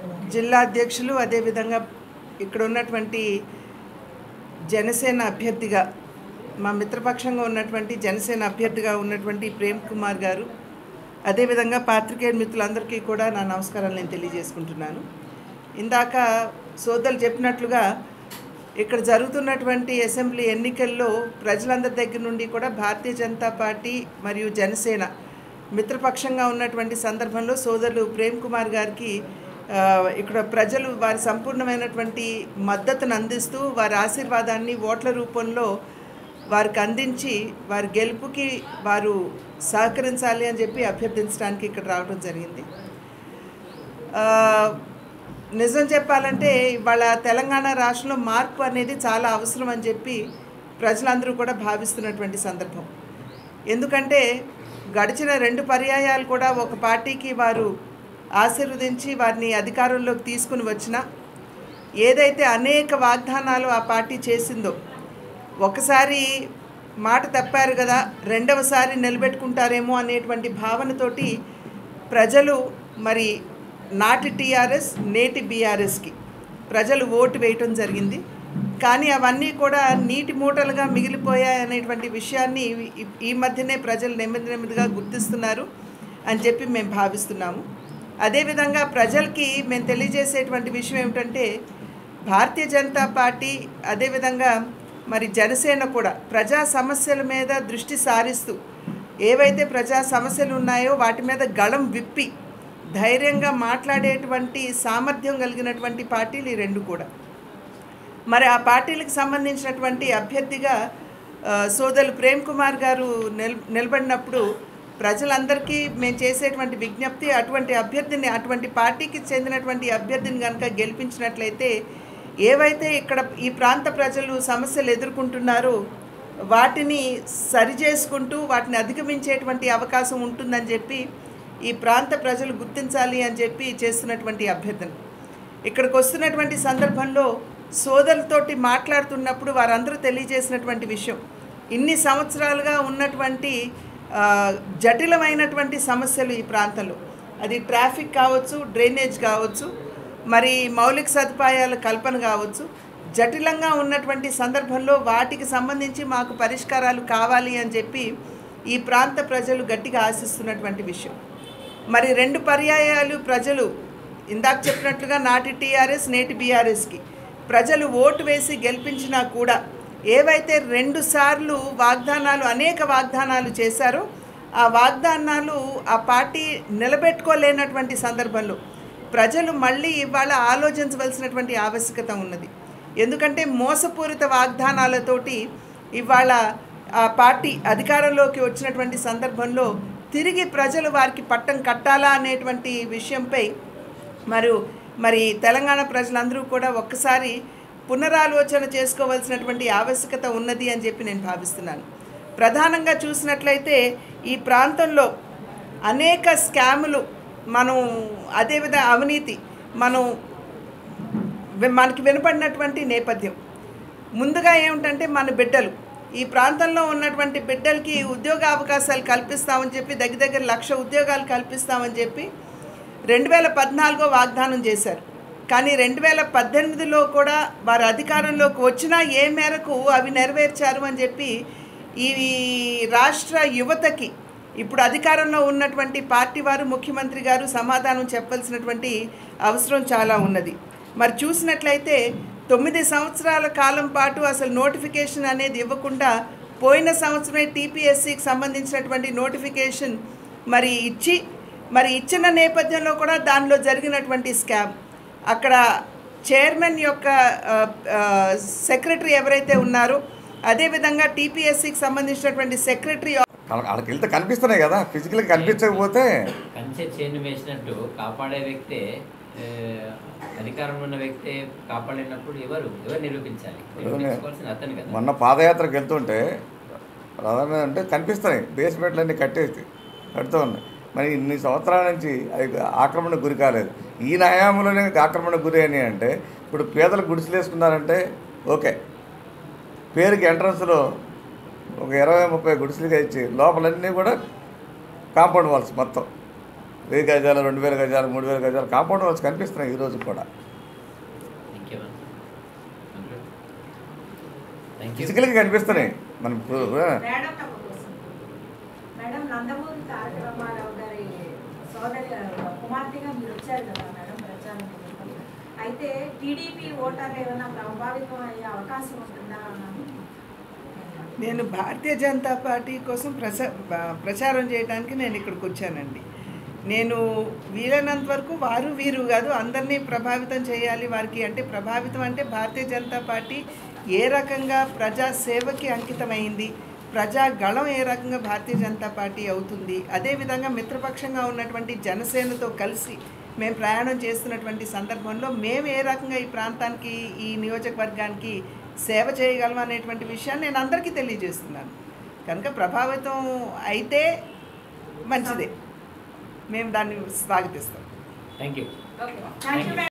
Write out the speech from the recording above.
జిల్లా అధ్యక్షులు అదేవిధంగా ఇక్కడ ఉన్నటువంటి జనసేన అభ్యర్థిగా మా మిత్రపక్షంగా ఉన్నటువంటి జనసేన అభ్యర్థిగా ఉన్నటువంటి ప్రేమ్ కుమార్ గారు అదేవిధంగా పాత్రికేయ మిత్రులందరికీ కూడా నా నమస్కారాలు నేను తెలియజేసుకుంటున్నాను ఇందాక సోదరులు చెప్పినట్లుగా ఇక్కడ జరుగుతున్నటువంటి అసెంబ్లీ ఎన్నికల్లో ప్రజలందరి దగ్గర నుండి కూడా భారతీయ జనతా పార్టీ మరియు జనసేన మిత్రపక్షంగా ఉన్నటువంటి సందర్భంలో సోదరులు ప్రేమ్ కుమార్ గారికి ఆ, ఇక్కడ ప్రజలు వారి సంపూర్ణమైనటువంటి మద్దతును అందిస్తూ వారి ఆశీర్వాదాన్ని ఓట్ల రూపంలో వారికి అందించి వారి గెలుపుకి వారు సహకరించాలి అని చెప్పి అభ్యర్థించడానికి ఇక్కడ రావడం జరిగింది ఆ, నిజం చెప్పాలంటే ఇవాళ తెలంగాణ రాష్ట్రంలో మార్పు అనేది చాలా అవసరం అని చెప్పి ప్రజలందరూ కూడా భావిస్తున్నటువంటి సందర్భం ఎందుకంటే గడిచిన రెండు పర్యాయాలు కూడా ఒక పార్టీకి వారు ఆశీర్వదించి వారిని అధికారంలోకి తీసుకుని వచ్చిన ఏదైతే అనేక వాగ్దానాలు ఆ పార్టీ చేసిందో ఒకసారి మాట తప్పారు కదా రెండవసారి నిలబెట్టుకుంటారేమో అనేటువంటి భావనతోటి ప్రజలు మరి నాటి టీఆర్ఎస్ నేటి బీఆర్ఎస్కి ప్రజలు ఓటు వేయటం జరిగింది కానీ అవన్నీ కూడా నీటి మూటలుగా మిగిలిపోయాయి అనేటువంటి విషయాన్ని ఈ- ఈ మధ్యనే ప్రజలు నెమ్మది నెమ్మదిగా గుర్తిస్తున్నారు అని చెప్పి మేము భావిస్తున్నాము అదేవిధంగా ప్రజలకి మేము తెలియజేసేటువంటి విషయం ఏమిటంటే భారతీయ జనతా పార్టీ అదేవిధంగా మరి జనసేన కూడా ప్రజా సమస్యల మీద దృష్టి సారిస్తూ ఏవైతే ప్రజా సమస్యలు ఉన్నాయో వాటి మీద గళం విప్పి ధైర్యంగా మాట్లాడేటువంటి సామర్థ్యం కలిగినటువంటి పార్టీలు ఈ రెండు కూడా మరి ఆ పార్టీలకు సంబంధించినటువంటి అభ్యర్థిగా ఆ, సోదరులు ప్రేమ్ కుమార్ గారు నిల్ నిలబడినప్పుడు ప్రజలందరికీ మేము చేసేటువంటి విజ్ఞప్తి అటువంటి అభ్యర్థిని అటువంటి పార్టీకి చెందినటువంటి అభ్యర్థిని కనుక గెలిపించినట్లయితే ఏవైతే ఇక్కడ ఈ ప్రాంత ప్రజలు సమస్యలు ఎదుర్కొంటున్నారో వాటిని సరిచేసుకుంటూ వాటిని అధిగమించేటువంటి అవకాశం ఉంటుందని చెప్పి ఈ ప్రాంత ప్రజలు గుర్తించాలి అని చెప్పి చేస్తున్నటువంటి అభ్యర్థన ఇక్కడికి వస్తున్నటువంటి సందర్భంలో సోదరులతోటి మాట్లాడుతున్నప్పుడు వారందరూ తెలియజేసినటువంటి విషయం ఇన్ని సంవత్సరాలుగా ఉన్నటువంటి ఆ, జటిలమైనటువంటి సమస్యలు ఈ ప్రాంతంలో అది ట్రాఫిక్ కావచ్చు డ్రైనేజ్ కావచ్చు మరి మౌలిక సదుపాయాల కల్పన కావచ్చు జటిలంగా ఉన్నటువంటి సందర్భంలో వాటికి సంబంధించి మాకు పరిష్కారాలు కావాలి అని చెప్పి ఈ ప్రాంత ప్రజలు గట్టిగా ఆశిస్తున్నటువంటి విషయం మరి రెండు పర్యాయాలు ప్రజలు ఇందాక చెప్పినట్లుగా నాటి టీఆర్ఎస్ నేటి బీఆర్ఎస్కి ప్రజలు ఓటు వేసి గెలిపించినా కూడా ఏవైతే రెండు సార్లు వాగ్దానాలు అనేక వాగ్దానాలు చేశారో ఆ వాగ్దానాలు ఆ పార్టీ నిలబెట్టుకోలేనటువంటి సందర్భంలో ప్రజలు మళ్ళీ ఇవాళ ఆలోచించవలసినటువంటి ఆవశ్యకత ఉన్నది ఎందుకంటే మోసపూరిత వాగ్దానాలతోటి ఇవాళ ఆ పార్టీ అధికారంలోకి వచ్చినటువంటి సందర్భంలో తిరిగి ప్రజలు వారికి పట్టం కట్టాలా అనేటువంటి విషయంపై మరియు మరి తెలంగాణ ప్రజలందరూ కూడా ఒక్కసారి పునరాలోచన చేసుకోవాల్సినటువంటి ఆవశ్యకత ఉన్నది అని చెప్పి నేను భావిస్తున్నాను ప్రధానంగా చూసినట్లయితే ఈ ప్రాంతంలో అనేక స్కాములు మనం అదేవిధంగా అవినీతి మనం వి- మనకి వినపడినటువంటి నేపథ్యం ముందుగా ఏమిటంటే మన బిడ్డలు ఈ ప్రాంతంలో ఉన్నటువంటి బిడ్డలకి ఉద్యోగ అవకాశాలు కల్పిస్తామని చెప్పి దగ్గర దగ్గర లక్ష ఉద్యోగాలు కల్పిస్తామని చెప్పి రెండు వేల పద్నాలుగో వాగ్దానం చేశారు కానీ రెండు వేల పద్దెనిమిదిలో కూడా వారు అధికారంలోకి వచ్చినా ఏ మేరకు అవి నెరవేర్చారు అని చెప్పి ఈ రాష్ట్ర యువతకి ఇప్పుడు అధికారంలో ఉన్నటువంటి పార్టీ వారు ముఖ్యమంత్రి గారు సమాధానం చెప్పాల్సినటువంటి అవసరం చాలా ఉన్నది మరి చూసినట్లయితే తొమ్మిది సంవత్సరాల కాలం పాటు అసలు నోటిఫికేషన్ అనేది ఇవ్వకుండా పోయిన సంవత్సరమే టీపీఎస్సికి సంబంధించినటువంటి నోటిఫికేషన్ మరి ఇచ్చి మరి ఇచ్చిన నేపథ్యంలో కూడా దానిలో జరిగినటువంటి స్కామ్ అక్కడ చైర్మన్ యొక్క ఆ, ఆ, సెక్రటరీ ఎవరైతే ఉన్నారో అదేవిధంగా టీపీఎస్సికి సంబంధించినటువంటి సెక్రటరీ వాళ్ళకి వెళ్తే కనిపిస్తున్నాయి కదా ఫిజికల్గా కనిపించకపోతే కంచె చేను వేసినట్టు కాపాడే వ్యక్తే ఏ, అధికారంలో ఉన్న వ్యక్తే కాపాడినప్పుడు ఎవరు ఎవరు నిరూపించాలి నిరూపించుకోవాల్సింది అతను కదా మొన్న పాదయాత్రకు వెళ్తుంటే ప్రధాన అంటే కనిపిస్తున్నాయి బేస్మెంట్లన్నీ కట్టేసి కడుతూ ఉన్నాయి మరి ఇన్ని సంవత్సరాల నుంచి అవి ఆక్రమణకు గురి కాలేదు ఈ న్యాయంలోనే ఆక్రమణకు గురి అని అంటే ఇప్పుడు పేదలు గుడిసెలు వేసుకున్నారంటే ఓకే పేరుకి ఎంట్రన్స్లో ఒక ఇరవై ముప్పై గుడిసెలుగా ఇచ్చి లోపలన్నీ కూడా కాంపౌండ్ వాల్స్ మొత్తం వెయ్యి గజాలు రెండు వేల గజాలు మూడు వేల గజాలు కాంపౌండ్ వాల్స్ కనిపిస్తున్నాయి ఈ రోజు కూడా ఇంకేమన్నా థ్యాంక్ యూ ఫిజికల్గా కనిపిస్తున్నాయి మనం ఇప్పుడు మేడం తమ కోసం. మేడం నందమూరి తారక రామారావు గారి సోదరి కుమార్తెగా మీరు వచ్చారు కదా మేడం ప్రచారం నిమిత్తం. అయితే టీడీపీ ఓటర్లు ఏమైనా ప్రభావితం అయ్యే అవకాశం ఉంటుందా అని నేను భారతీయ జనతా పార్టీ కోసం ప్రచ బ- ప్రచారం చేయడానికి నేను ఇక్కడికి వచ్చానండి నేను వీలైనంత వరకు వారు వీరు కాదు అందరినీ ప్రభావితం చేయాలి వారికి అంటే ప్రభావితం అంటే భారతీయ జనతా పార్టీ ఏ రకంగా ప్రజా సేవకి అంకితమైంది ప్రజా గళం ఏ రకంగా భారతీయ జనతా పార్టీ అవుతుంది అదేవిధంగా మిత్రపక్షంగా ఉన్నటువంటి జనసేనతో కలిసి మేము ప్రయాణం చేస్తున్నటువంటి సందర్భంలో మేము ఏ రకంగా ఈ ప్రాంతానికి ఈ నియోజకవర్గానికి సేవ చేయగలం అనేటువంటి విషయాన్ని నేను అందరికీ తెలియజేస్తున్నాను కనుక ప్రభావితం అయితే మంచిదే మేము దాన్ని స్వాగతిస్తాం thank you okay thank you madam